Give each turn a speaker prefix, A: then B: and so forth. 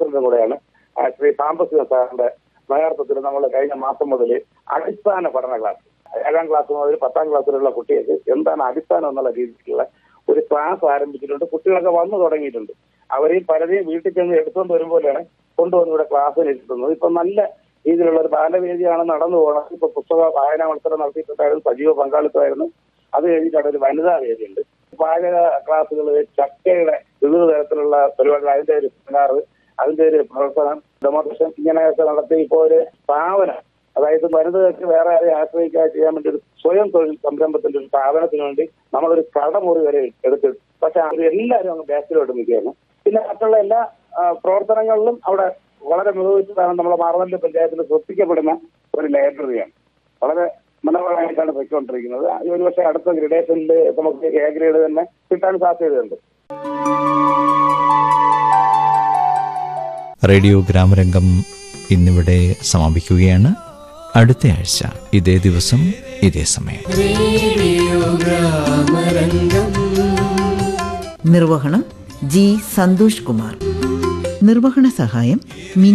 A: പ്രസിഡന്റും കൂടെയാണ് ആ, ശ്രീ സാമ്പത്തിക സാറിന്റെ നേതൃത്വത്തിൽ നമ്മൾ കഴിഞ്ഞ മാസം മുതൽ അടിസ്ഥാന പഠന ക്ലാസ് ഏഴാം ക്ലാസ് മുതൽ പത്താം ക്ലാസ്സിലുള്ള കുട്ടികൾക്ക് എന്താണ് അടിസ്ഥാനം എന്നുള്ള രീതിയിലുള്ള ഒരു ക്ലാസ് ആരംഭിച്ചിട്ടുണ്ട് കുട്ടികളൊക്കെ വന്നു തുടങ്ങിയിട്ടുണ്ട് അവരെയും പലരെയും വീട്ടിൽ ചെന്ന് എടുത്തുകൊണ്ട് വരുമ്പോഴാണ് കൊണ്ടുവന്ന് ഇവിടെ ക്ലാസ്സിന് ഇരുത്തുന്നത് ഇപ്പൊ നല്ല രീതിയിലുള്ള ഒരു ബാലവേദിയാണ് നടന്നു പോകുന്നത് ഇപ്പൊ പുസ്തക വായനാ മത്സരം നടത്തിയിട്ടുണ്ടായിരുന്നു സജീവ പങ്കാളിത്തമായിരുന്നു അത് കഴിഞ്ഞിട്ടാണ് ഒരു വനിതാ വേദിയുണ്ട് പാചക ക്ലാസ്സുകൾ ചക്കയുടെ വിവിധ തരത്തിലുള്ള പരിപാടികൾ അതിന്റെ ഒരു സെമിനാർ അതിന്റെ ഒരു പ്രവർത്തനം ഡെമോൺസ്ട്രേഷൻ ഇങ്ങനെയൊക്കെ നടത്തി ഇപ്പോൾ ഒരു സ്ഥാപനം അതായത് വനിതകൾക്ക് വേറെ ആരെയും ആശ്രയിക്കാതെ ചെയ്യാൻ വേണ്ടി ഒരു സ്വയം തൊഴിൽ സംരംഭത്തിന്റെ ഒരു സ്ഥാപനത്തിന് വേണ്ടി നമ്മളൊരു കടമുറി വരെ എടുത്തിട്ടു പക്ഷെ അവർ എല്ലാവരും അങ്ങ് ബാക്കിലോട്ട് നിൽക്കുകയാണ് പിന്നെ മറ്റുള്ള എല്ലാ ആ, പ്രവർത്തനങ്ങളിലും അവിടെ വളരെ മികവുറ്റതാണ് നമ്മുടെ മാറവല്ലി പഞ്ചായത്തിൽ ശ്രദ്ധിക്കപ്പെടുന്ന ഒരു ലൈബ്രറിയാണ് വളരെ മനോഹരമായിട്ടാണ് പൊയ്ക്കൊണ്ടിരിക്കുന്നത് അത് ഒരുപക്ഷെ അടുത്ത ഗ്രഡേഷനിൽ നമുക്ക് എ ഗ്രേഡ് തന്നെ കിട്ടാൻ സാധ്യതയുണ്ട്
B: റേഡിയോ ഗ്രാമരംഗം ഇന്നിവിടെ സമാപിക്കുകയാണ് അടുത്ത ആഴ്ച ഇതേ ദിവസം ഇതേ സമയം
C: നിർവഹണം ജി സന്തോഷ് കുമാർ നിർവഹണ സഹായം മിനി